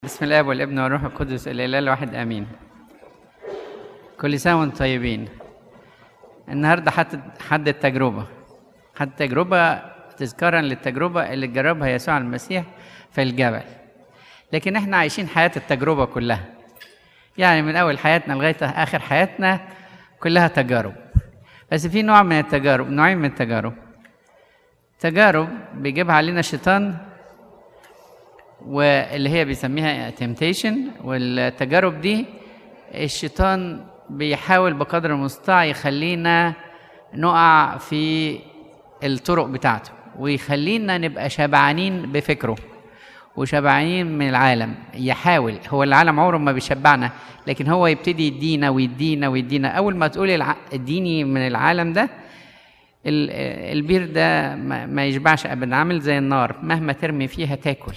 بسم الله والابن والروح القدس الاله الواحد امين كل سنه وانتم طيبين النهارده حد حد التجربه حد التجربه تذكارا للتجربه اللي جربها يسوع المسيح في الجبل لكن احنا عايشين حياه التجربه كلها يعني من اول حياتنا لغايه اخر حياتنا كلها تجارب بس في نوع من التجارب نوعين من التجارب تجارب بيجيبها علينا الشيطان واللي هي بيسميها تمتيشن والتجارب دي الشيطان بيحاول بقدر المستطاع يخلينا نقع في الطرق بتاعته ويخلينا نبقى شبعانين بفكره وشبعانين من العالم يحاول هو العالم عمره ما بيشبعنا لكن هو يبتدي يدينا ويدينا ويدينا اول ما تقولي الع... اديني من العالم ده ال- البير ده ما ما يشبعش ابدا عامل زي النار مهما ترمي فيها تاكل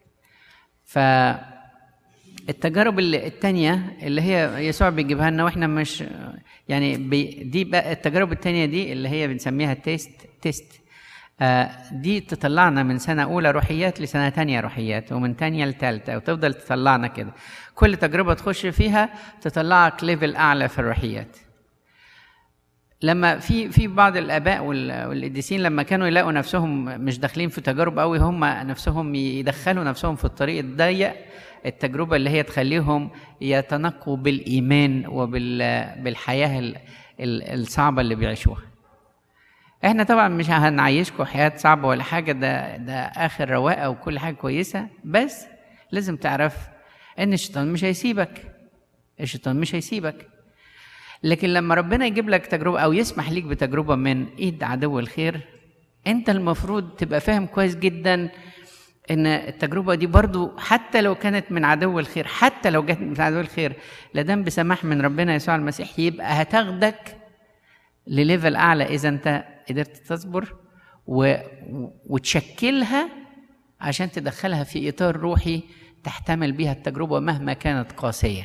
فالتجارب اللي التانية اللي هي يسوع بيجيبها لنا واحنا مش يعني بي دي بقى التجارب التانية دي اللي هي بنسميها تيست تيست آه دي تطلعنا من سنة أولى روحيات لسنة تانية روحيات ومن تانية لتالتة وتفضل تطلعنا كده كل تجربة تخش فيها تطلعك ليفل أعلى في الروحيات لما في في بعض الاباء وال- والقديسين لما كانوا يلاقوا نفسهم مش داخلين في تجارب قوي هم نفسهم يدخلوا نفسهم في الطريق الضيق التجربه اللي هي تخليهم يتنقوا بالايمان وبالحياه ال- ال- الصعبه اللي بيعيشوها احنا طبعا مش هنعيشكم حياه صعبه ولا حاجه ده ده اخر رواقه وكل حاجه كويسه بس لازم تعرف ان الشيطان مش هيسيبك الشيطان مش هيسيبك لكن لما ربنا يجيب لك تجربة أو يسمح ليك بتجربة من إيد عدو الخير أنت المفروض تبقى فاهم كويس جدا إن التجربة دي برضو حتى لو كانت من عدو الخير حتى لو جت من عدو الخير لدام بسماح من ربنا يسوع المسيح يبقى هتاخدك لليفل أعلى إذا أنت قدرت تصبر و... وتشكلها عشان تدخلها في إطار روحي تحتمل بيها التجربة مهما كانت قاسية.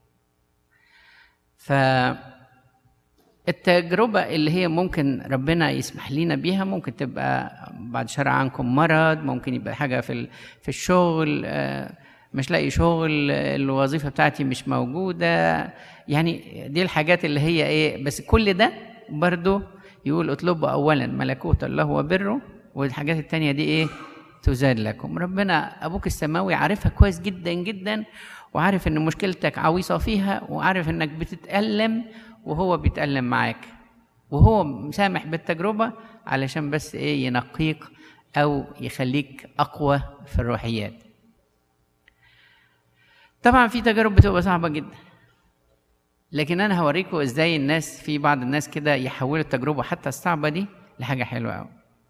ف التجربة اللي هي ممكن ربنا يسمح لنا بيها ممكن تبقى بعد شرع عنكم مرض ممكن يبقى حاجة في ال- في الشغل آه، مش لاقي شغل آه، الوظيفة بتاعتي مش موجودة يعني دي الحاجات اللي هي ايه بس كل ده برضو يقول اطلبوا اولا ملكوت الله وبره والحاجات التانية دي ايه تزاد لكم ربنا ابوك السماوي عارفها كويس جدا جدا وعارف ان مشكلتك عويصه فيها وعارف انك بتتالم وهو بيتالم معاك وهو مسامح بالتجربه علشان بس ايه ينقيك او يخليك اقوى في الروحيات طبعا في تجارب بتبقى صعبه جدا لكن انا هوريكم ازاي الناس في بعض الناس كده يحولوا التجربه حتى الصعبه دي لحاجه حلوه قوي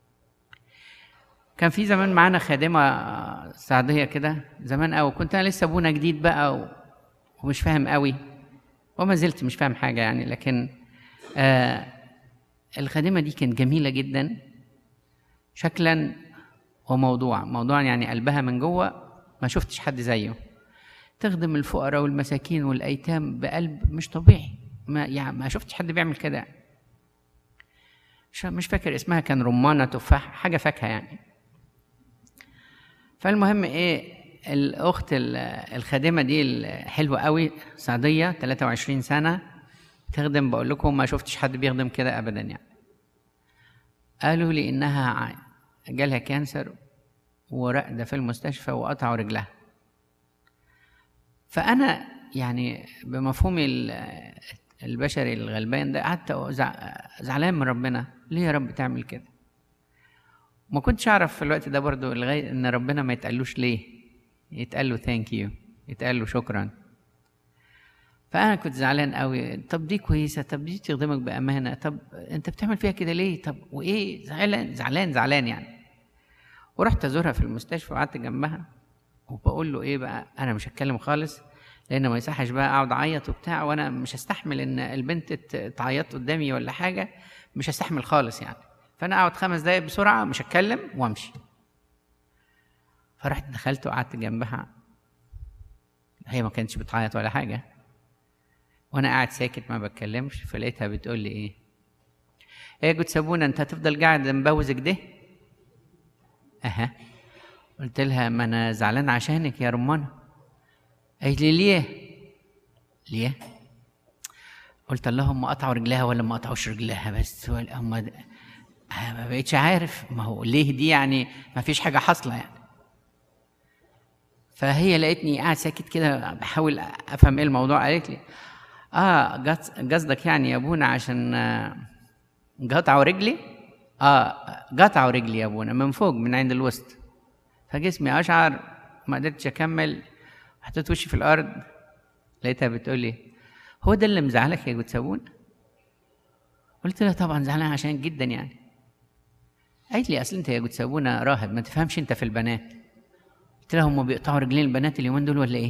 كان في زمان معانا خادمه سعوديه كده زمان قوي كنت انا لسه ابونا جديد بقى و- ومش فاهم قوي وما زلت مش فاهم حاجه يعني لكن آه الخادمه دي كانت جميله جدا شكلا وموضوعا موضوعا يعني قلبها من جوه ما شفتش حد زيه تخدم الفقراء والمساكين والايتام بقلب مش طبيعي ما يعني ما شفتش حد بيعمل كده مش مش فاكر اسمها كان رمانه تفاح حاجه فاكهه يعني فالمهم ايه الاخت ال- الخادمه دي الحلوه قوي سعوديه 23 سنه تخدم بقول لكم ما شفتش حد بيخدم كده ابدا يعني قالوا لي انها ع- جالها كانسر وراقده في المستشفى وقطعوا رجلها فانا يعني بمفهومي ال- البشري الغلبان ده قعدت أزع- زعلان من ربنا ليه يا رب تعمل كده ما كنتش اعرف في الوقت ده برضو لغايه ان ربنا ما يتقالوش ليه يتقال له ثانك يو يتقال له شكرا فانا كنت زعلان قوي طب دي كويسه طب دي تخدمك بامانه طب انت بتعمل فيها كده ليه طب وايه زعلان زعلان زعلان يعني ورحت ازورها في المستشفى وقعدت جنبها وبقول له ايه بقى انا مش هتكلم خالص لان ما يصحش بقى اقعد اعيط وبتاع وانا مش هستحمل ان البنت ت- تعيط قدامي ولا حاجه مش هستحمل خالص يعني فانا اقعد خمس دقايق بسرعه مش هتكلم وامشي فرحت دخلت وقعدت جنبها هي ما كانتش بتعيط ولا حاجه وانا قاعد ساكت ما بتكلمش فلقيتها بتقول لي ايه ايه يا جود سابونا انت هتفضل قاعد مبوز كده اها قلت لها ما انا زعلان عشانك يا رمانه قالت لي ليه ليه قلت اللهم قطعوا رجلها ولا ما قطعوش رجلها بس هم ما بقتش عارف ما هو ليه دي يعني ما فيش حاجه حاصله يعني فهي لقيتني قاعد ساكت كده بحاول افهم ايه الموضوع قالت لي اه قصدك يعني يا ابونا عشان قطعوا رجلي اه قطعوا رجلي يا ابونا من فوق من عند الوسط فجسمي اشعر ما قدرتش اكمل حطيت وشي في الارض لقيتها بتقول لي هو ده اللي مزعلك يا جوتسابون قلت لها طبعا زعلان عشان جدا يعني قالت لي اصل انت يا جوتسابونا راهب ما تفهمش انت في البنات قلت لها هم بيقطعوا رجلين البنات اليومين دول ولا ايه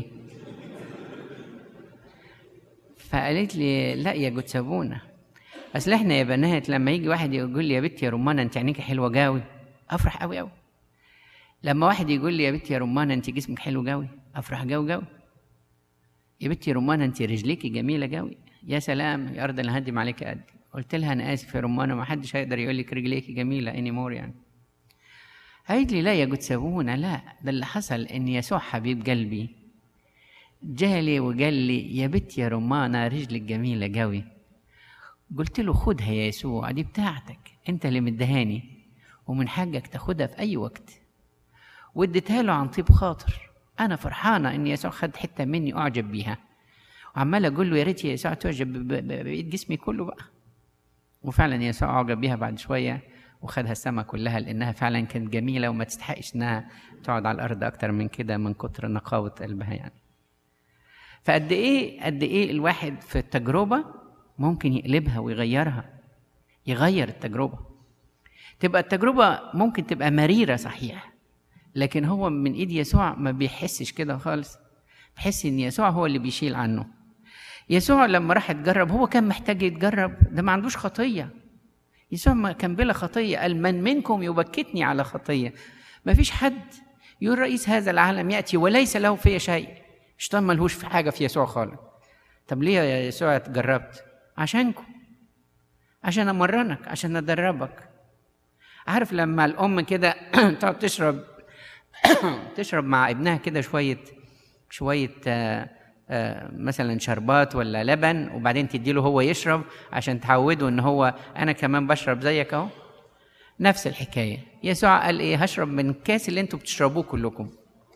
فقالت لي لا يا جوتسابونا اصل احنا يا بنات لما يجي واحد يقول لي يا بنتي يا رمانه انت عينيكي حلوه قوي افرح قوي قوي لما واحد يقول لي يا بنتي يا رمانه انت جسمك حلو قوي افرح قوي قوي يا بنتي يا رمانه انت رجليكي جميله قوي يا سلام يا ارض انا هدم عليك قد قلت لها انا اسف يا رمانه ما حدش هيقدر يقول لك رجليكي جميله اني مور يعني قالت لي لا يا جوتسابونا لا ده اللي حصل ان يسوع حبيب قلبي جالي وقال لي يا بنت يا رمانه رجلك جميله قوي قلت له خدها يا يسوع دي بتاعتك انت اللي مدهاني ومن حقك تاخدها في اي وقت واديتها له عن طيب خاطر انا فرحانه ان يسوع خد حته مني اعجب بيها وعمال اقول له يا ريت يا يسوع تعجب بقيه جسمي كله بقى وفعلا يسوع اعجب بيها بعد شويه وخدها السما كلها لانها فعلا كانت جميله وما تستحقش انها تقعد على الارض اكتر من كده من كتر نقاوه قلبها يعني فقد ايه قد ايه الواحد في التجربه ممكن يقلبها ويغيرها يغير التجربه تبقى التجربه ممكن تبقى مريره صحيح لكن هو من ايد يسوع ما بيحسش كده خالص بيحس ان يسوع هو اللي بيشيل عنه يسوع لما راح يتجرب هو كان محتاج يتجرب ده ما عندوش خطيه يسوع ما كان بلا خطيه قال من منكم يبكتني على خطيه ما فيش حد يقول رئيس هذا العالم ياتي وليس له في شيء الشيطان ملهوش في حاجه في يسوع خالص طب ليه يا يسوع اتجربت عشانكم عشان امرنك عشان ادربك عارف لما الام كده تقعد تشرب تشرب مع ابنها كده شويه شويه آآ آآ مثلا شربات ولا لبن وبعدين تديله هو يشرب عشان تعوده ان هو انا كمان بشرب زيك اهو نفس الحكايه يسوع قال ايه هشرب من الكاس اللي انتوا بتشربوه كلكم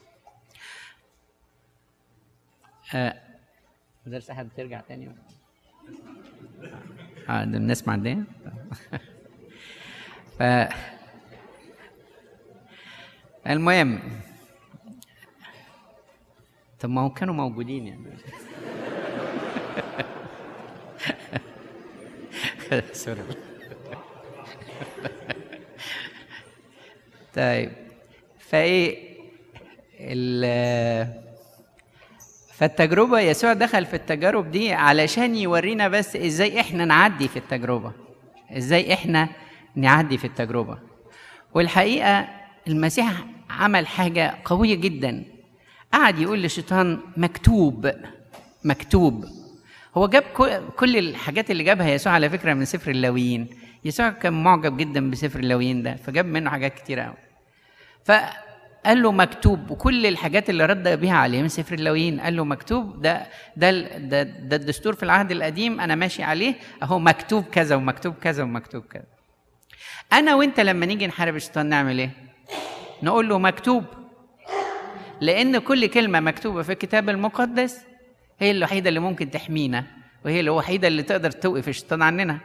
مدرسة حد ترجع تاني اه ده الناس معدية ف المهم طب ما هو كانوا موجودين يعني سوري طيب فايه فالتجربة يسوع دخل في التجارب دي علشان يورينا بس ازاي احنا نعدي في التجربة ازاي احنا نعدي في التجربة والحقيقة المسيح عمل حاجة قوية جدا قعد يقول للشيطان مكتوب مكتوب هو جاب كل الحاجات اللي جابها يسوع على فكرة من سفر اللاويين يسوع كان معجب جدا بسفر اللاويين ده فجاب منه حاجات كتيرة قوي فقال له مكتوب وكل الحاجات اللي رد بيها عليه من سفر اللاويين قال له مكتوب ده ده ده, ده الدستور في العهد القديم انا ماشي عليه اهو مكتوب كذا ومكتوب كذا ومكتوب كذا انا وانت لما نيجي نحارب الشيطان نعمل ايه نقول له مكتوب لان كل كلمه مكتوبه في الكتاب المقدس هي الوحيده اللي ممكن تحمينا وهي الوحيده اللي تقدر توقف الشيطان عننا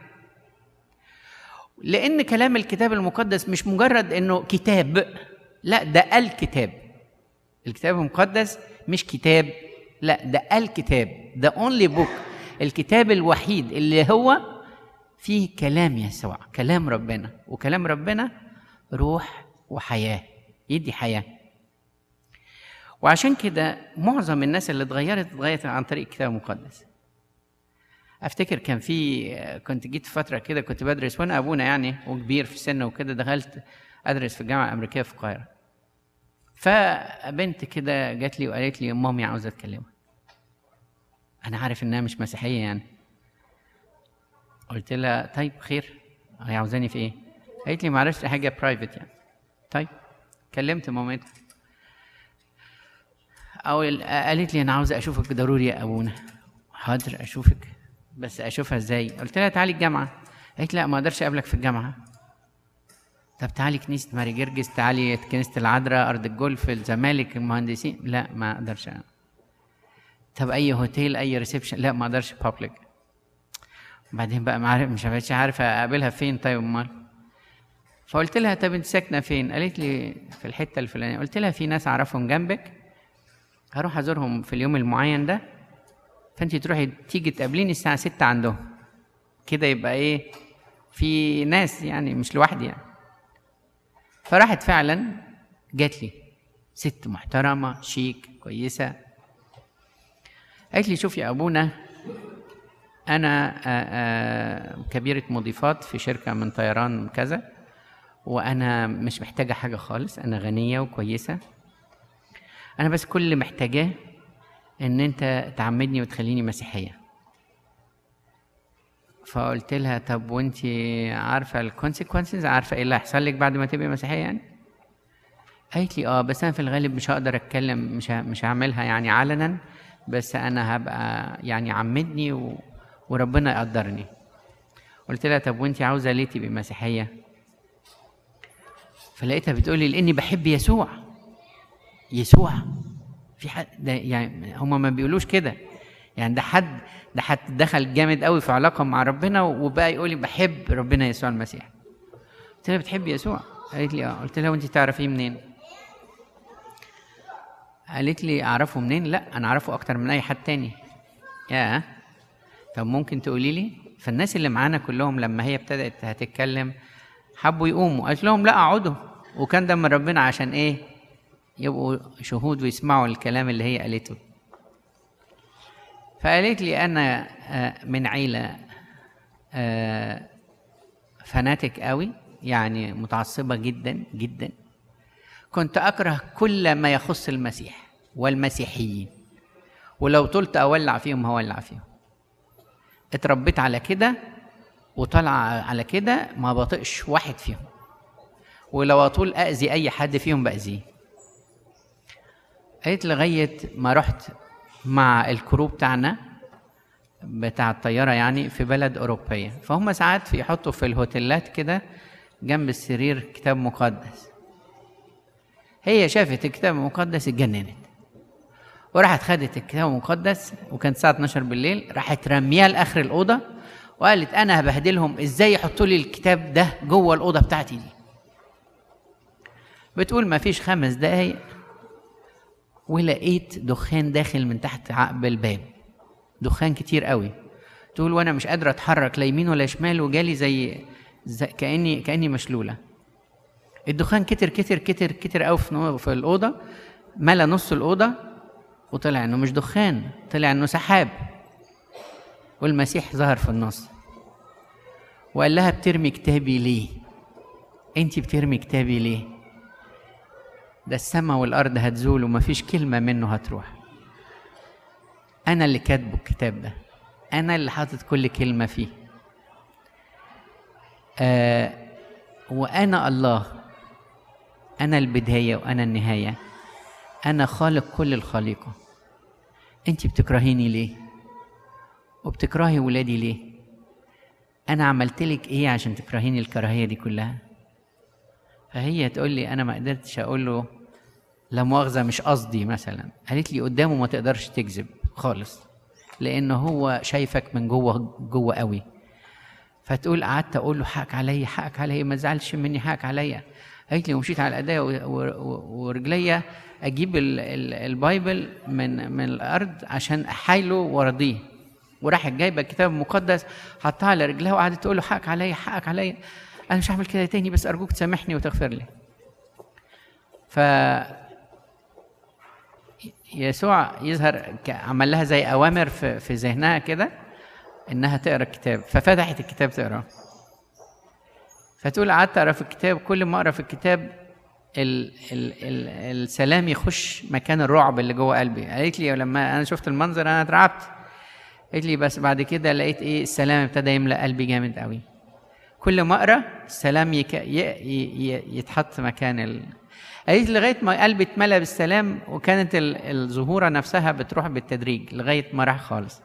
لان كلام الكتاب المقدس مش مجرد انه كتاب لا ده الكتاب الكتاب المقدس مش كتاب لا ده الكتاب ده اونلي بوك الكتاب الوحيد اللي هو فيه كلام يسوع كلام ربنا وكلام ربنا روح وحياه يدي حياه وعشان كده معظم الناس اللي اتغيرت اتغيرت عن طريق الكتاب المقدس افتكر كان في كنت جيت فتره كده كنت بدرس وانا ابونا يعني وكبير في السن وكده دخلت ادرس في الجامعه الامريكيه في القاهره فبنت كده جات لي وقالت لي مامي عاوزه اتكلمها انا عارف انها مش مسيحيه يعني قلت لها طيب خير هي عاوزاني في ايه قالت لي معلش حاجه برايفت يعني طيب كلمت مامتها او قالت لي انا عاوزه اشوفك ضروري يا ابونا حاضر اشوفك بس اشوفها ازاي قلت لها تعالي الجامعه قالت لا ما اقدرش اقابلك في الجامعه طب تعالي كنيسه ماري جرجس تعالي كنيسه العذراء ارض الجولف الزمالك المهندسين لا ما اقدرش طب اي هوتيل اي ريسبشن لا ما اقدرش بابليك بعدين بقى معرف مش بقتش عارفه اقابلها فين طيب امال فقلت لها طب انت ساكنه فين قالت لي في الحته الفلانيه قلت لها في ناس اعرفهم جنبك هروح ازورهم في اليوم المعين ده فانت تروحي تيجي تقابليني الساعه 6 عندهم كده يبقى ايه في ناس يعني مش لوحدي يعني فراحت فعلا جات لي ست محترمه شيك كويسه قالت لي شوف يا ابونا انا آآ آآ كبيره مضيفات في شركه من طيران كذا وانا مش محتاجه حاجه خالص انا غنيه وكويسه انا بس كل اللي محتاجاه ان انت تعمدني وتخليني مسيحيه فقلت لها طب وانت عارفه الكونسيكونسز عارفه ايه اللي هيحصل لك بعد ما تبقي مسيحيه يعني قالت لي اه بس انا في الغالب مش هقدر اتكلم مش مش هعملها يعني علنا بس انا هبقى يعني عمدني و... وربنا يقدرني قلت لها طب وانت عاوزه ليه تبقي مسيحيه فلقيتها بتقولي لاني بحب يسوع يسوع في حد ده يعني هما ما بيقولوش كده يعني ده حد ده حد دخل جامد قوي في علاقه مع ربنا وبقى يقول لي بحب ربنا يسوع المسيح قلت لها بتحب يسوع قالت لي اه قلت لها وانت تعرفيه منين قالت لي اعرفه منين لا انا اعرفه اكتر من اي حد تاني يا طب ممكن تقولي لي فالناس اللي معانا كلهم لما هي ابتدت هتتكلم حبوا يقوموا قالت لهم لا اقعدوا وكان ده من ربنا عشان ايه يبقوا شهود ويسمعوا الكلام اللي هي قالته فقالت لي انا من عيله فناتك قوي يعني متعصبه جدا جدا كنت اكره كل ما يخص المسيح والمسيحيين ولو طلت اولع فيهم هولع فيهم اتربيت على كده وطالعه على كده ما بطقش واحد فيهم ولو اطول اذي اي حد فيهم باذيه قالت لغايه ما رحت مع الكرو بتاعنا بتاع الطيارة يعني في بلد أوروبية فهم ساعات يحطوا في الهوتيلات كده جنب السرير كتاب مقدس هي شافت الكتاب المقدس اتجننت وراحت خدت الكتاب المقدس وكانت الساعة 12 بالليل راحت رمياه لآخر الأوضة وقالت أنا هبهدلهم إزاي يحطوا لي الكتاب ده جوه الأوضة بتاعتي دي بتقول ما فيش خمس دقايق ولقيت دخان داخل من تحت عقب الباب دخان كتير قوي تقول وانا مش قادره اتحرك لا يمين ولا شمال وجالي زي, زي كاني كاني مشلوله الدخان كتر كتر كتر كتر قوي في, في الاوضه ملا نص الاوضه وطلع انه مش دخان طلع انه سحاب والمسيح ظهر في النص وقال لها بترمي كتابي ليه انت بترمي كتابي ليه ده السماء والارض هتزول ومفيش كلمه منه هتروح انا اللي كاتبه الكتاب ده انا اللي حاطط كل كلمه فيه آه وانا الله انا البدايه وانا النهايه انا خالق كل الخليقه انت بتكرهيني ليه وبتكرهي ولادي ليه انا عملت لك ايه عشان تكرهيني الكراهيه دي كلها فهي تقول لي انا ما قدرتش اقول له لا مؤاخذه مش قصدي مثلا قالت لي قدامه ما تقدرش تكذب خالص لان هو شايفك من جوه جوه قوي فتقول قعدت اقول له حقك عليا حقك عليا ما تزعلش مني حقك عليا قالت لي ومشيت على ايديا ورجليا اجيب ال ال البايبل من من الارض عشان احايله وارضيه وراحت جايبه الكتاب المقدس حطها على رجلها وقعدت تقول له حقك عليا حقك عليا انا مش هعمل كده تاني بس ارجوك تسامحني وتغفر لي ف يسوع يظهر عمل لها زي اوامر في, في ذهنها كده انها تقرا الكتاب ففتحت الكتاب تقراه فتقول قعدت اقرا في الكتاب كل ما اقرا في الكتاب ال ال ال السلام يخش مكان الرعب اللي جوه قلبي قالت لي لما انا شفت المنظر انا اترعبت قالت لي بس بعد كده لقيت ايه السلام ابتدى يملا قلبي جامد قوي كل ما اقرا السلام يك... ي... ي... يتحط مكان ال... قالت لغايه ما قلبي اتملى بالسلام وكانت الظهوره نفسها بتروح بالتدريج لغايه ما راح خالص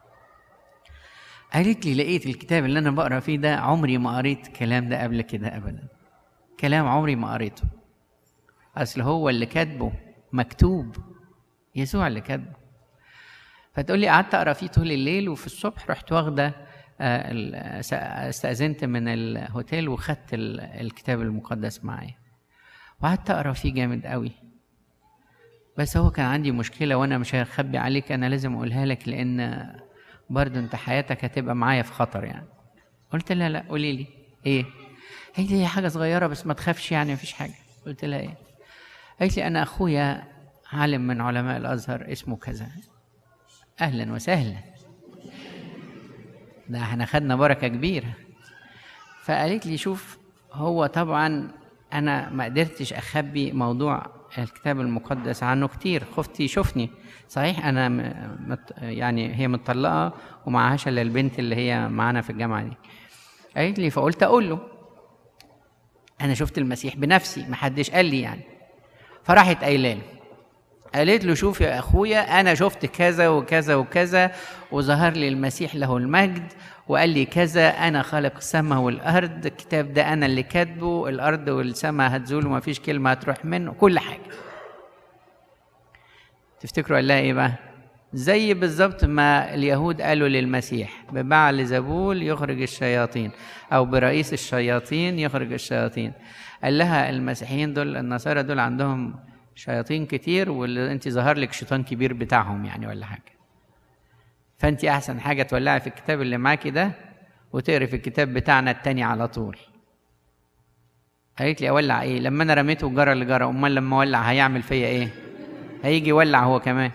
قالت لي لقيت الكتاب اللي انا بقرا فيه ده عمري ما قريت الكلام ده قبل كده ابدا كلام عمري ما قريته اصل هو اللي كاتبه مكتوب يسوع اللي كاتبه فتقول لي قعدت اقرا فيه طول الليل وفي الصبح رحت واخده آه، استاذنت من الهوتيل وخدت الكتاب المقدس معايا وقعدت اقرا فيه جامد قوي بس هو كان عندي مشكله وانا مش هخبي عليك انا لازم اقولها لك لان برضه انت حياتك هتبقى معايا في خطر يعني قلت لها لا قولي لي ايه هي دي حاجه صغيره بس ما تخافش يعني مفيش حاجه قلت لها ايه قالت لي انا اخويا عالم من علماء الازهر اسمه كذا اهلا وسهلا ده احنا خدنا بركه كبيره فقالت لي شوف هو طبعا انا ما قدرتش اخبي موضوع الكتاب المقدس عنه كتير خفت يشوفني صحيح انا مت يعني هي متطلقه ومعهاش الا البنت اللي هي معانا في الجامعه دي قالت لي فقلت اقول له انا شفت المسيح بنفسي محدش قال لي يعني فراحت قايله له قالت له شوف يا اخويا انا شفت كذا وكذا وكذا وظهر لي المسيح له المجد وقال لي كذا انا خالق السماء والارض الكتاب ده انا اللي كاتبه الارض والسماء هتزول وما فيش كلمه هتروح منه كل حاجه تفتكروا قال لها ايه بقى زي بالظبط ما اليهود قالوا للمسيح ببعل زبول يخرج الشياطين او برئيس الشياطين يخرج الشياطين قال لها المسيحيين دول النصارى دول عندهم شياطين كتير واللي انت ظهر لك شيطان كبير بتاعهم يعني ولا حاجه فانت احسن حاجه تولعي في الكتاب اللي معاكي ده وتقري في الكتاب بتاعنا التاني على طول قالت لي اولع ايه لما انا رميته جرى اللي جرى امال لما اولع هيعمل فيا ايه هيجي يولع هو كمان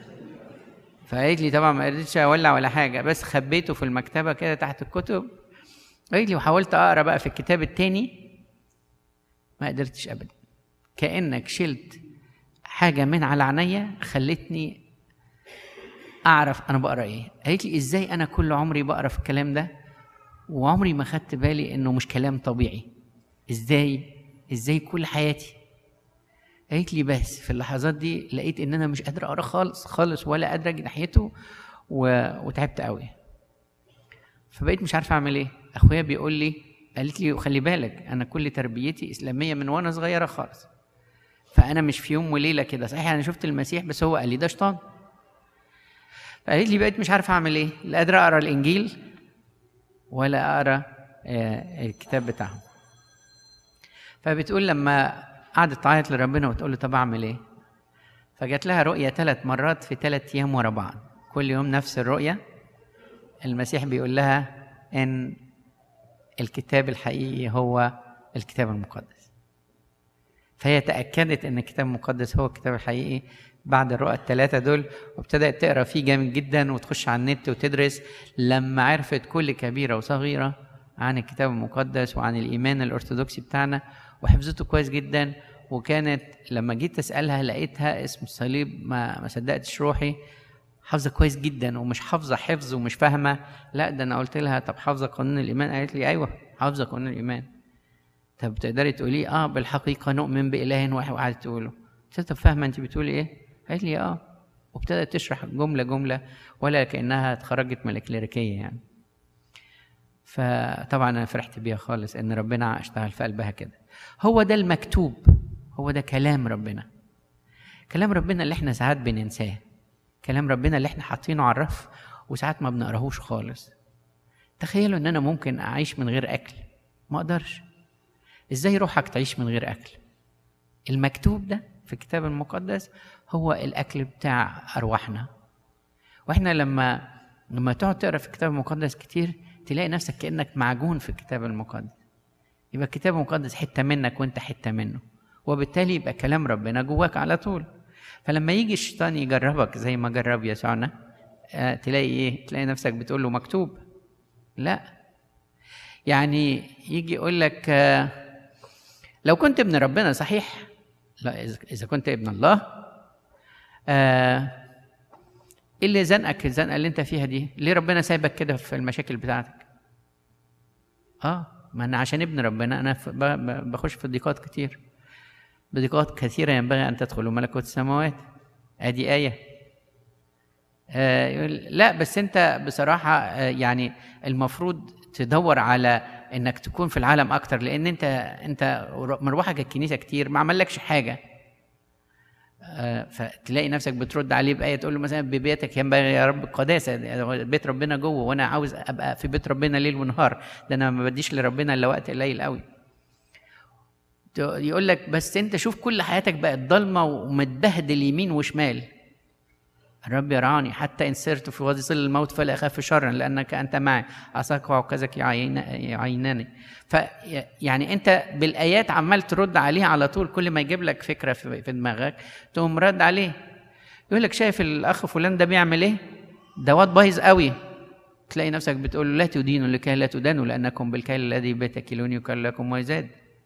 فقالت لي طبعا ما قدرتش اولع ولا حاجه بس خبيته في المكتبه كده تحت الكتب قالت لي وحاولت اقرا بقى في الكتاب التاني ما قدرتش ابدا كانك شلت حاجه من على عينيا خلتني اعرف انا بقرا ايه قالت لي ازاي انا كل عمري بقرا في الكلام ده وعمري ما خدت بالي انه مش كلام طبيعي ازاي ازاي كل حياتي قالت لي بس في اللحظات دي لقيت ان انا مش قادر اقرا خالص خالص ولا قادر اجي ناحيته و... وتعبت قوي فبقيت مش عارف اعمل ايه اخويا بيقول لي قالت لي خلي بالك انا كل تربيتي اسلاميه من وانا صغيره خالص فانا مش في يوم وليله كده صحيح انا شفت المسيح بس هو قال لي ده شيطان فقالت لي بقيت مش عارف اعمل ايه لا قادر اقرا الانجيل ولا اقرا آه، الكتاب بتاعهم فبتقول لما قعدت تعيط لربنا وتقول له طب اعمل ايه فجات لها رؤيه ثلاث مرات في ثلاث ايام ورا بعض كل يوم نفس الرؤيه المسيح بيقول لها ان الكتاب الحقيقي هو الكتاب المقدس فهي تاكدت ان الكتاب المقدس هو الكتاب الحقيقي بعد الرؤى الثلاثه دول وابتدات تقرا فيه جامد جدا وتخش على النت وتدرس لما عرفت كل كبيره وصغيره عن الكتاب المقدس وعن الايمان الارثوذكسي بتاعنا وحفظته كويس جدا وكانت لما جيت اسالها لقيتها اسم الصليب ما ما صدقتش روحي حافظه كويس جدا ومش حافظه حفظ ومش فاهمه لا ده انا قلت لها طب حافظه قانون الايمان قالت لي ايوه حافظه قانون الايمان طب تقدري تقولي اه بالحقيقه نؤمن باله واحد وقعدت تقوله قلت طب فاهمه انت بتقولي ايه قالت لي اه وابتدت تشرح جمله جمله ولا كانها اتخرجت من الكليريكيه يعني فطبعا انا فرحت بيها خالص ان ربنا اشتغل في قلبها كده هو ده المكتوب هو ده كلام ربنا كلام ربنا اللي احنا ساعات بننساه كلام ربنا اللي احنا حاطينه على الرف وساعات ما بنقراهوش خالص تخيلوا ان انا ممكن اعيش من غير اكل ما اقدرش ازاي روحك تعيش من غير اكل المكتوب ده في الكتاب المقدس هو الاكل بتاع ارواحنا واحنا لما لما تقعد تقرا في الكتاب المقدس كتير تلاقي نفسك كانك معجون في الكتاب المقدس يبقى الكتاب المقدس حته منك وانت حته منه وبالتالي يبقى كلام ربنا جواك على طول فلما يجي الشيطان يجربك زي ما جرب يسوعنا آه تلاقي ايه تلاقي نفسك بتقول له مكتوب لا يعني يجي يقول لك آه لو كنت ابن ربنا صحيح لا اذا كنت ابن الله آه ايه اللي زنقك الزنقه اللي انت فيها دي ليه ربنا سايبك كده في المشاكل بتاعتك اه ما انا عشان ابن ربنا انا بخش في ضيقات كتير بضيقات كثيرة ينبغي أن تدخلوا ملكوت السماوات أدي آية آه يقول لا بس أنت بصراحة آه يعني المفروض تدور على انك تكون في العالم اكتر لان انت انت مروحك الكنيسه كتير ما عملكش حاجه آه، فتلاقي نفسك بترد عليه بايه تقول له مثلا ببيتك ينبغي يا رب القداسه بيت ربنا جوه وانا عاوز ابقى في بيت ربنا ليل ونهار ده انا ما بديش لربنا الا وقت قليل قوي يقول لك بس انت شوف كل حياتك بقت ضلمه ومتبهدل يمين وشمال الرب يرعاني حتى ان سرت في وادي ظل الموت فلا اخاف شرا لانك انت معي عصاك وعكازك يعيناني ف يعني انت بالايات عمال ترد عليها على طول كل ما يجيب لك فكره في دماغك تقوم رد عليه يقول لك شايف الاخ فلان ده بيعمل ايه ده واد بايظ قوي تلاقي نفسك بتقول له لا تدينوا لكي لا تدانوا لانكم بالكيل الذي بتكلون يكل لكم ويزاد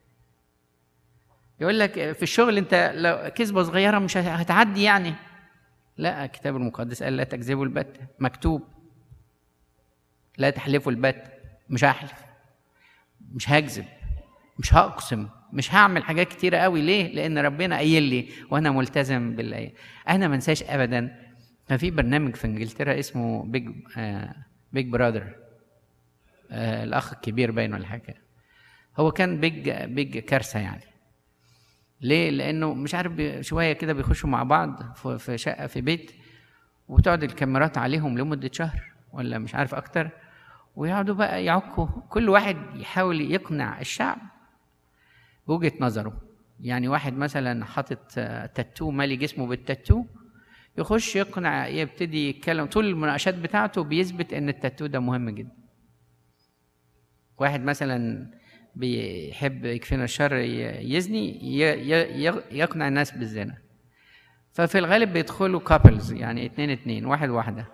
يقول لك في الشغل انت لو كذبه صغيره مش هتعدي يعني لا الكتاب المقدس قال لا تكذبوا البت مكتوب لا تحلفوا البت مش هحلف مش هكذب مش هقسم مش هعمل حاجات كتيرة قوي ليه؟ لأن ربنا قايل لي وأنا ملتزم بالآية. أنا ما انساش أبدا كان في برنامج في إنجلترا اسمه بيج آه بيج برادر آه الأخ الكبير باين ولا حاجة. هو كان بيج بيج كارثة يعني. ليه؟ لأنه مش عارف شوية كده بيخشوا مع بعض في شقة في بيت وتقعد الكاميرات عليهم لمدة شهر ولا مش عارف أكتر ويقعدوا بقى يعكوا كل واحد يحاول يقنع الشعب بوجهة نظره يعني واحد مثلا حاطط تاتو مالي جسمه بالتاتو يخش يقنع يبتدي يتكلم طول المناقشات بتاعته بيثبت ان التاتو ده مهم جدا واحد مثلا بيحب يكفينا الشر يزني يقنع الناس بالزنا ففي الغالب بيدخلوا كابلز يعني اتنين اتنين واحد واحدة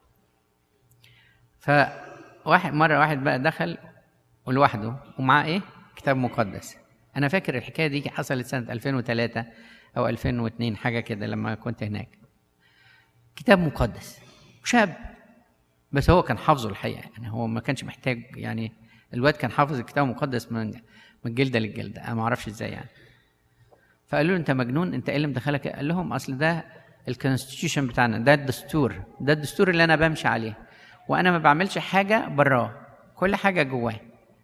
فواحد مرة واحد بقى دخل ولوحده ومعاه ايه؟ كتاب مقدس أنا فاكر الحكاية دي حصلت سنة 2003 أو 2002 حاجة كده لما كنت هناك كتاب مقدس شاب بس هو كان حافظه الحقيقة يعني هو ما كانش محتاج يعني الواد كان حافظ الكتاب المقدس من من الجلده للجلده انا ما اعرفش ازاي يعني فقالوا له انت مجنون انت ايه اللي مدخلك قال لهم اصل ده الكونستيتيوشن بتاعنا ده الدستور ده الدستور اللي انا بمشي عليه وانا ما بعملش حاجه براه كل حاجه جواه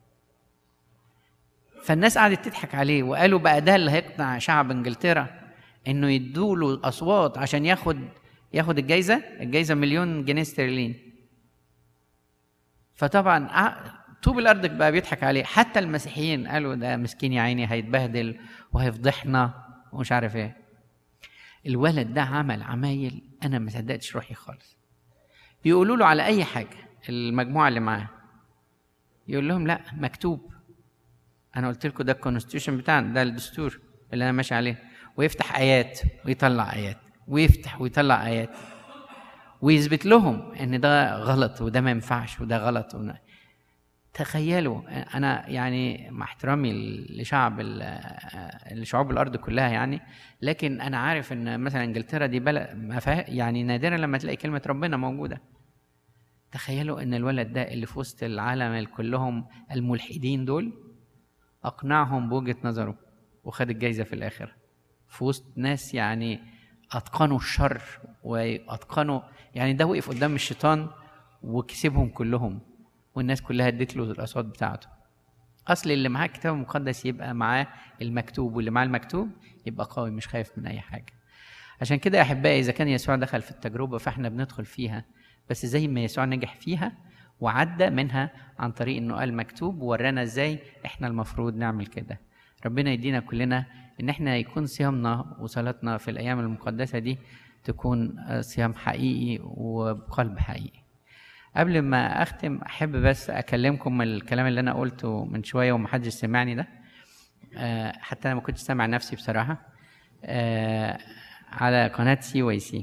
فالناس قعدت تضحك عليه وقالوا بقى ده اللي هيقنع شعب انجلترا انه يدوا له اصوات عشان ياخد ياخد الجايزه الجايزه مليون جنيه استرليني فطبعا طوب الارض بقى بيضحك عليه حتى المسيحيين قالوا ده مسكين يا عيني هيتبهدل وهيفضحنا ومش عارف ايه الولد ده عمل عمايل انا ما صدقتش روحي خالص بيقولوا له على اي حاجه المجموعه اللي معاه يقول لهم لا مكتوب انا قلت لكم ده الكونستيوشن بتاعنا ده الدستور اللي انا ماشي عليه ويفتح ايات ويطلع ايات ويفتح ويطلع ايات ويثبت لهم ان ده غلط وده ما ينفعش وده غلط وده تخيلوا انا يعني مع احترامي لشعب لشعوب الارض كلها يعني لكن انا عارف ان مثلا انجلترا دي بلد يعني نادرا لما تلاقي كلمه ربنا موجوده تخيلوا ان الولد ده اللي في وسط العالم كلهم الملحدين دول اقنعهم بوجهه نظره وخد الجايزه في الاخر في وسط ناس يعني اتقنوا الشر واتقنوا يعني ده وقف قدام الشيطان وكسبهم كلهم والناس كلها ادت له الاصوات بتاعته اصل اللي معاه الكتاب المقدس يبقى معاه المكتوب واللي معاه المكتوب يبقى قوي مش خايف من اي حاجه عشان كده يا احبائي اذا كان يسوع دخل في التجربه فاحنا بندخل فيها بس زي ما يسوع نجح فيها وعدى منها عن طريق انه قال مكتوب وورانا ازاي احنا المفروض نعمل كده ربنا يدينا كلنا ان احنا يكون صيامنا وصلاتنا في الايام المقدسه دي تكون صيام حقيقي وبقلب حقيقي قبل ما اختم احب بس اكلمكم من الكلام اللي انا قلته من شويه ومحدش سمعني ده أه حتى انا ما كنتش سامع نفسي بصراحه أه على قناه سي واي سي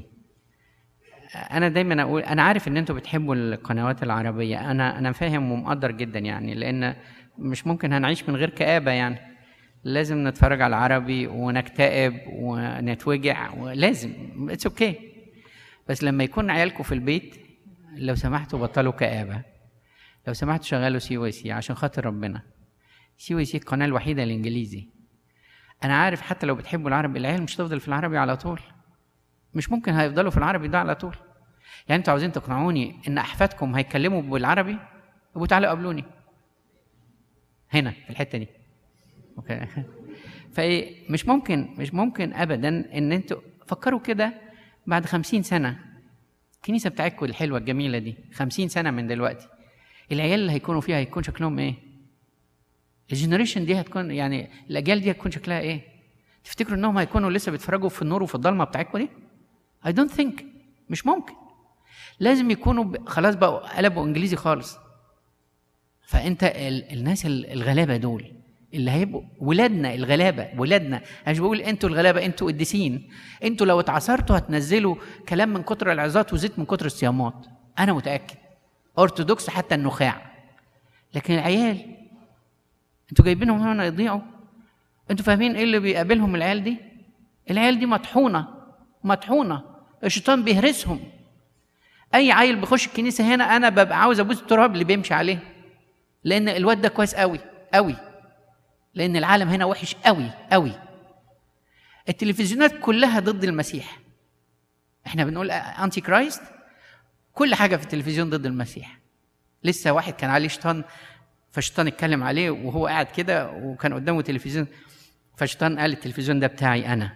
انا دايما اقول انا عارف ان انتوا بتحبوا القنوات العربيه انا انا فاهم ومقدر جدا يعني لان مش ممكن هنعيش من غير كآبه يعني لازم نتفرج على العربي ونكتئب ونتوجع ولازم اتس اوكي okay. بس لما يكون عيالكم في البيت لو سمحتوا بطلوا كآبة لو سمحتوا شغلوا سي واي سي عشان خاطر ربنا سي واي سي القناة الوحيدة الإنجليزي انا عارف حتى لو بتحبوا العربي العيال مش هتفضل في العربي على طول مش ممكن هيفضلوا في العربي ده على طول يعني انتوا عاوزين تقنعوني ان احفادكم هيتكلموا بالعربي يبقوا تعالوا قابلوني هنا في الحته دي اوكي فايه مش ممكن مش ممكن ابدا ان انتوا فكروا كده بعد خمسين سنه الكنيسه بتاعتكم الحلوه الجميله دي خمسين سنه من دلوقتي العيال اللي هيكونوا فيها هيكون شكلهم ايه الجنريشن دي هتكون يعني الاجيال دي هتكون شكلها ايه تفتكروا انهم هيكونوا لسه بيتفرجوا في النور وفي الضلمه بتاعتكم دي اي دونت ثينك مش ممكن لازم يكونوا ب... خلاص بقوا قلبوا انجليزي خالص فانت ال... الناس الغلابه دول اللي هيبقوا ولادنا الغلابه ولادنا انا مش بقول انتوا الغلابه انتوا قديسين انتوا لو اتعصرتوا هتنزلوا كلام من كتر العظات وزيت من كتر الصيامات انا متاكد ارثوذكس حتى النخاع لكن العيال انتوا جايبينهم هنا يضيعوا انتوا فاهمين ايه اللي بيقابلهم العيال دي العيال دي مطحونه مطحونه الشيطان بيهرسهم اي عيل بيخش الكنيسه هنا انا ببقى عاوز ابوس التراب اللي بيمشي عليه لان الواد ده كويس قوي قوي لان العالم هنا وحش قوي قوي التلفزيونات كلها ضد المسيح احنا بنقول انتي كرايست كل حاجه في التلفزيون ضد المسيح لسه واحد كان عليه شيطان فالشيطان اتكلم عليه وهو قاعد كده وكان قدامه تلفزيون فالشيطان قال التلفزيون ده بتاعي انا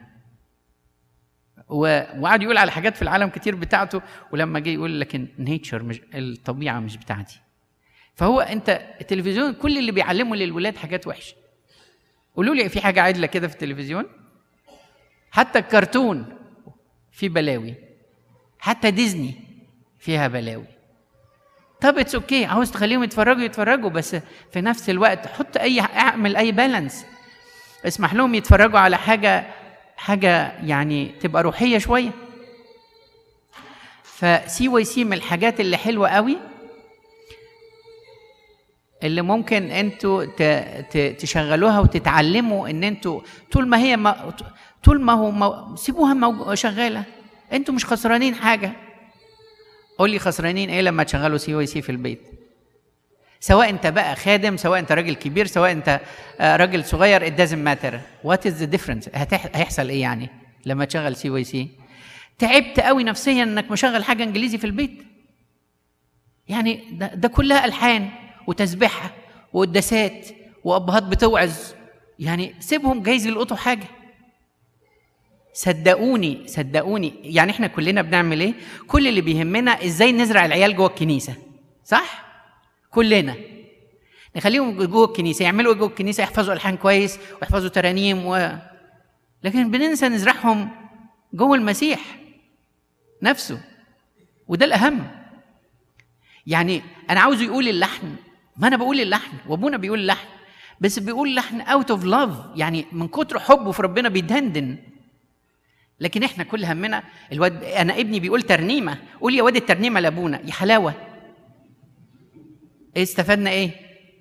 وقعد يقول على حاجات في العالم كتير بتاعته ولما جه يقول لكن نيتشر مش الطبيعه مش بتاعتي فهو انت التلفزيون كل اللي بيعلمه للولاد حاجات وحشه قولوا لي في حاجه عدله كده في التلفزيون حتى الكرتون في بلاوي حتى ديزني فيها بلاوي طب اتس اوكي okay. عاوز تخليهم يتفرجوا يتفرجوا بس في نفس الوقت حط اي اعمل اي بالانس اسمح لهم يتفرجوا على حاجه حاجه يعني تبقى روحيه شويه فسي واي سي من الحاجات اللي حلوه قوي اللي ممكن انتوا تشغلوها وتتعلموا ان انتوا طول ما هي ما طول ما هو ما سيبوها موج... شغاله انتوا مش خسرانين حاجه قول لي خسرانين ايه لما تشغلوا سي واي سي في البيت سواء انت بقى خادم سواء انت راجل كبير سواء انت راجل صغير it doesn't matter what is the difference هيحصل ايه يعني لما تشغل سي واي سي تعبت قوي نفسيا انك مشغل حاجه انجليزي في البيت يعني ده, ده كلها الحان وتسبيحه وقداسات وابهات بتوعظ يعني سيبهم جايز يلقطوا حاجه صدقوني صدقوني يعني احنا كلنا بنعمل ايه كل اللي بيهمنا ازاي نزرع العيال جوه الكنيسه صح كلنا نخليهم جوه الكنيسه يعملوا جوه الكنيسه يحفظوا الحان كويس ويحفظوا ترانيم و... لكن بننسى نزرعهم جوه المسيح نفسه وده الاهم يعني انا عاوزه يقول اللحن ما انا بقول اللحن وابونا بيقول اللحن بس بيقول اللحن اوت اوف لاف يعني من كتر حبه في ربنا بيدندن لكن احنا كل همنا الواد انا ابني بيقول ترنيمه قول يا واد الترنيمه لابونا يا حلاوه ايه استفدنا ايه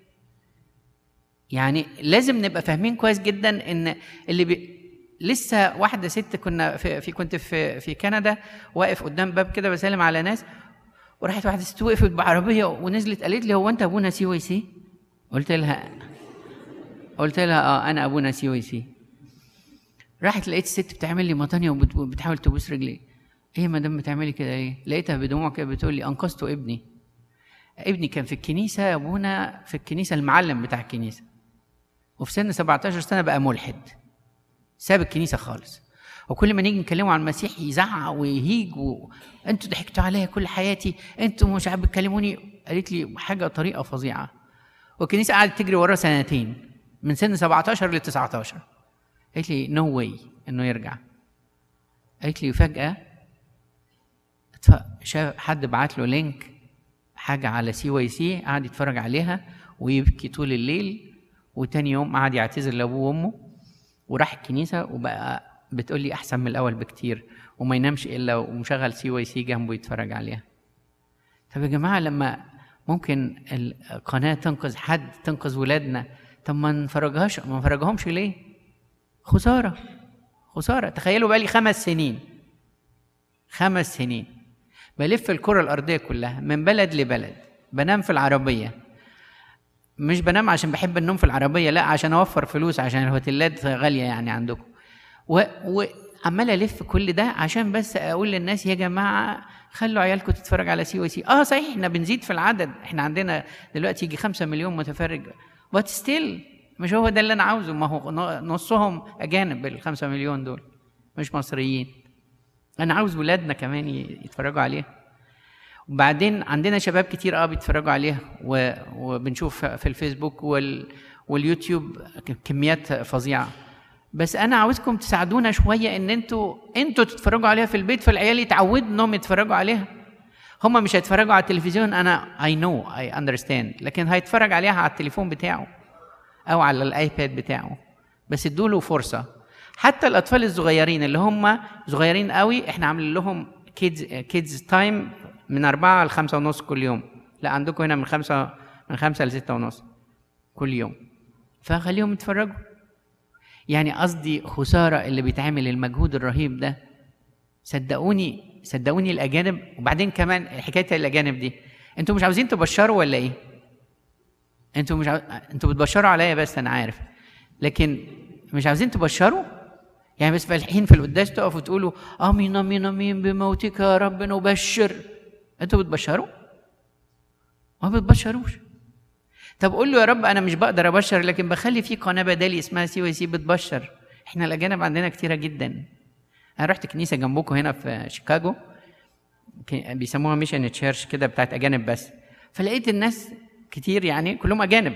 يعني لازم نبقى فاهمين كويس جدا ان اللي بي... لسه واحده ست كنا في, في كنت في في كندا واقف قدام باب كده بسلم على ناس وراحت واحده ست وقفت بعربيه ونزلت قالت لي هو انت ابونا سي واي سي قلت لها قلت لها اه انا ابونا سي واي سي راحت لقيت الست بتعمل لي مطانية وبتحاول تبوس رجلي ايه يا مدام بتعملي كده ايه لقيتها بدموع كده بتقول لي انقذت ابني ابني كان في الكنيسة يا ابونا في الكنيسة المعلم بتاع الكنيسة وفي سن 17 سنة بقى ملحد ساب الكنيسة خالص وكل ما نيجي نكلمه عن المسيح يزعق ويهيج و... انتوا ضحكتوا عليا كل حياتي انتوا مش عارف بتكلموني قالت لي حاجة طريقة فظيعة والكنيسة قعدت تجري وراه سنتين من سن 17 ل 19 قالت لي نو no واي انه يرجع قالت لي فجأة شاف حد بعت له لينك حاجة على سي واي سي قعد يتفرج عليها ويبكي طول الليل وتاني يوم قعد يعتذر لأبوه وأمه وراح الكنيسة وبقى بتقول لي أحسن من الأول بكتير وما ينامش إلا ومشغل سي واي سي جنبه يتفرج عليها طب يا جماعة لما ممكن القناة تنقذ حد تنقذ ولادنا طب ما نفرجهاش ما نفرجهمش ليه؟ خسارة خسارة تخيلوا بقى لي خمس سنين خمس سنين بلف الكرة الأرضية كلها من بلد لبلد بنام في العربية مش بنام عشان بحب النوم في العربيه لا عشان اوفر فلوس عشان الهوتيلات غاليه يعني عندكم و... وعمال الف كل ده عشان بس اقول للناس يا جماعه خلوا عيالكم تتفرج على سي واي سي اه صحيح احنا بنزيد في العدد احنا عندنا دلوقتي يجي خمسة مليون متفرج بس ستيل مش هو ده اللي انا عاوزه ما هو نصهم اجانب الخمسة مليون دول مش مصريين انا عاوز ولادنا كمان يتفرجوا عليها وبعدين عندنا شباب كتير اه بيتفرجوا عليها وبنشوف في الفيسبوك وال واليوتيوب كميات فظيعه بس انا عاوزكم تساعدونا شويه ان انتوا انتوا تتفرجوا عليها في البيت فالعيال يتعودوا انهم يتفرجوا عليها هم مش هيتفرجوا على التلفزيون انا اي نو اي اندرستاند لكن هيتفرج عليها على التليفون بتاعه او على الايباد بتاعه بس ادوا له فرصه حتى الاطفال الصغيرين اللي هم صغيرين قوي احنا عاملين لهم كيدز كيدز تايم من أربعة لخمسة ونص كل يوم لا عندكم هنا من خمسة من خمسة لستة ونص كل يوم فخليهم يتفرجوا يعني قصدي خسارة اللي بيتعمل المجهود الرهيب ده صدقوني صدقوني الأجانب وبعدين كمان حكاية الأجانب دي أنتوا مش عاوزين تبشروا ولا إيه؟ أنتوا مش عاو... أنتوا بتبشروا عليا بس أنا عارف لكن مش عاوزين تبشروا؟ يعني بس فالحين في القداس تقفوا تقولوا امين امين امين بموتك يا رب نبشر انتوا بتبشروا؟ ما بتبشروش طب قول له يا رب انا مش بقدر ابشر لكن بخلي في قناه بدالي اسمها سي واي سي بتبشر احنا الاجانب عندنا كتيره جدا انا رحت كنيسه جنبكم هنا في شيكاغو بيسموها ميشن تشيرش كده بتاعت اجانب بس فلقيت الناس كتير يعني كلهم اجانب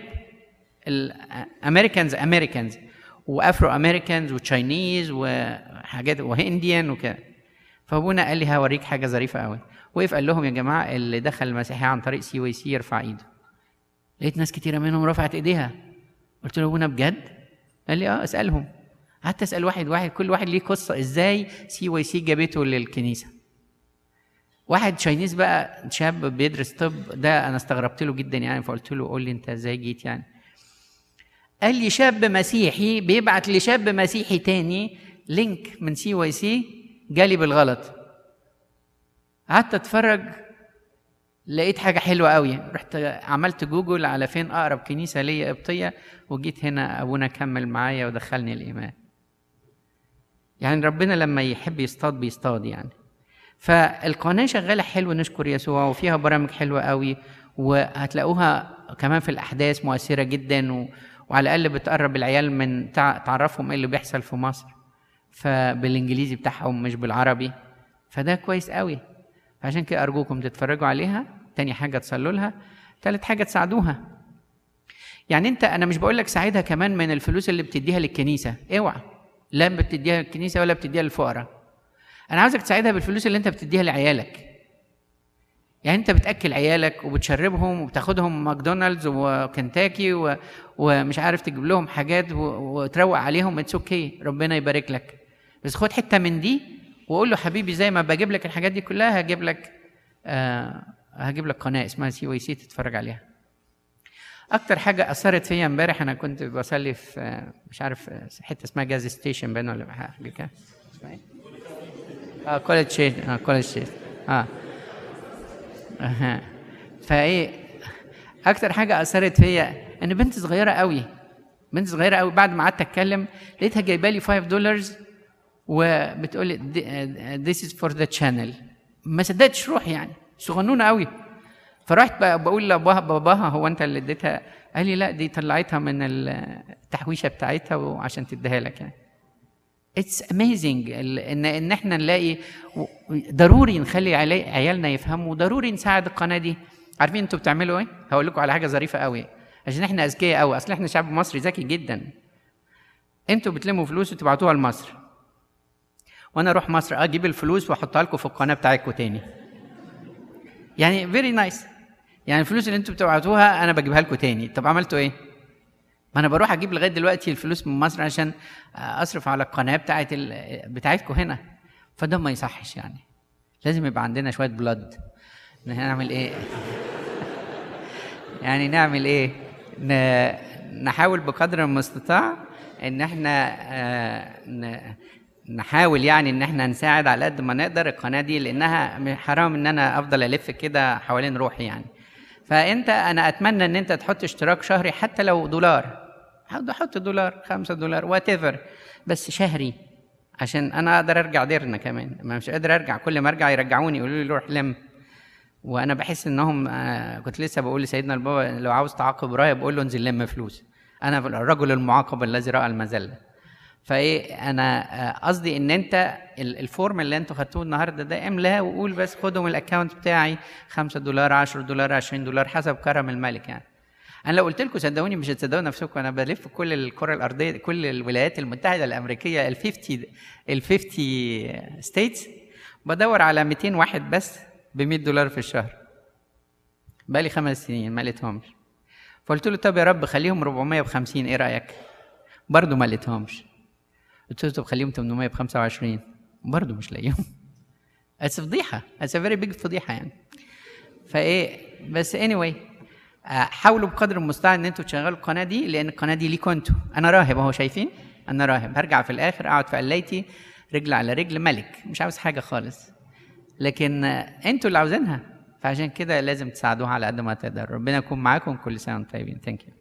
الامريكانز امريكانز وافرو امريكانز وتشاينيز وحاجات وهنديان وكده فابونا قال لي هوريك حاجه ظريفه قوي وقف قال لهم يا جماعه اللي دخل المسيحيه عن طريق سي واي سي يرفع ايده لقيت ناس كتيره منهم رفعت ايديها قلت له ابونا بجد قال لي اه اسالهم قعدت اسال واحد واحد كل واحد ليه قصه ازاي سي واي سي جابته للكنيسه واحد تشاينيز بقى شاب بيدرس طب ده انا استغربت له جدا يعني فقلت له قول لي انت ازاي جيت يعني قال لي شاب مسيحي بيبعت لشاب مسيحي تاني لينك من سي واي سي جالي بالغلط قعدت اتفرج لقيت حاجه حلوه قوي رحت عملت جوجل على فين اقرب كنيسه ليا قبطيه وجيت هنا ابونا كمل معايا ودخلني الايمان يعني ربنا لما يحب يصطاد بيصطاد يعني فالقناه شغاله حلو نشكر يسوع وفيها برامج حلوه قوي وهتلاقوها كمان في الاحداث مؤثره جدا و... وعلى الاقل بتقرب العيال من تعرفهم ايه اللي بيحصل في مصر فبالانجليزي بتاعهم مش بالعربي فده كويس قوي فعشان كده ارجوكم تتفرجوا عليها تاني حاجه تصلوا لها تالت حاجه تساعدوها يعني انت انا مش بقول لك ساعدها كمان من الفلوس اللي بتديها للكنيسه اوعى لا بتديها للكنيسه ولا بتديها للفقراء انا عاوزك تساعدها بالفلوس اللي انت بتديها لعيالك يعني انت بتاكل عيالك وبتشربهم وبتاخدهم ماكدونالدز وكنتاكي و... ومش عارف تجيب لهم حاجات و... وتروق عليهم اتس اوكي okay. ربنا يبارك لك بس خد حته من دي وقول له حبيبي زي ما بجيب لك الحاجات دي كلها هجيب لك آه هجيب لك قناه اسمها سي واي سي تتفرج عليها اكتر حاجه اثرت فيا امبارح انا كنت بصلي في مش عارف حته اسمها جاز ستيشن باين ولا حاجه كده اسمها ايه اه كولج شيت اه كولج شيت اه اها فايه اكتر حاجه اثرت فيا ان بنت صغيره قوي بنت صغيره قوي بعد ما قعدت اتكلم لقيتها جايبه لي 5 دولار وبتقول لي this is for the channel ما صدقتش روح يعني صغنونه قوي فرحت بقول لابوها باباها هو انت اللي اديتها قال لي لا دي طلعتها من التحويشه بتاعتها وعشان تديها لك يعني اتس اميزنج ان ان احنا نلاقي ضروري نخلي عيالنا يفهموا ضروري نساعد القناه دي عارفين انتوا بتعملوا ايه؟ هقول لكم على حاجه ظريفه قوي عشان احنا اذكياء قوي اصل احنا شعب مصري ذكي جدا انتوا بتلموا فلوس وتبعتوها لمصر وانا اروح مصر اجيب الفلوس واحطها لكم في القناه بتاعتكم تاني يعني فيري نايس nice. يعني الفلوس اللي انتوا بتبعتوها انا بجيبها لكم تاني طب عملتوا ايه ما انا بروح اجيب لغايه دلوقتي الفلوس من مصر عشان اصرف على القناه بتاعت ال... بتاعتكم هنا فده ما يصحش يعني لازم يبقى عندنا شويه بلاد نعمل ايه يعني نعمل ايه ن... نحاول بقدر المستطاع ان احنا ن... نحاول يعني ان احنا نساعد على قد ما نقدر القناه دي لانها حرام ان انا افضل الف كده حوالين روحي يعني فانت انا اتمنى ان انت تحط اشتراك شهري حتى لو دولار حط حط دولار خمسة دولار وات بس شهري عشان انا اقدر ارجع ديرنا كمان ما مش قادر ارجع كل ما ارجع يرجعوني يقولوا لي روح لم وانا بحس انهم آه، كنت لسه بقول لسيدنا البابا لو عاوز تعاقب رايه بقول له انزل لم فلوس انا الرجل المعاقب الذي راى المذله فايه انا آه، قصدي ان انت ال- الفورم اللي انتوا خدتوه النهارده ده املاه وقول بس خدوا من الاكونت بتاعي 5 دولار 10 دولار 20 دولار حسب كرم الملك يعني انا لو قلت لكم صدقوني مش هتصدقوا نفسكم انا بلف كل الكره الارضيه كل الولايات المتحده الامريكيه ال 50 ال 50 ستيتس بدور على 200 واحد بس ب 100 دولار في الشهر بقالي خمس سنين ما لقيتهمش فقلت له طب يا رب خليهم 450 ايه رايك؟ برضه ما لقيتهمش قلت له طب خليهم 800 ب 25 برضه مش لاقيهم بس فضيحه اتس فيري بيج فضيحه يعني فايه بس اني anyway آه، حاولوا بقدر المستطاع ان انتوا تشغلوا القناه دي لان القناه دي ليكوا انتوا انا راهب اهو شايفين انا راهب هرجع في الاخر اقعد في قلايتي رجل على رجل ملك مش عاوز حاجه خالص لكن آه، انتوا اللي عاوزينها فعشان كده لازم تساعدوها على قد ما تقدر ربنا يكون معاكم كل سنه وانتم طيبين ثانك يو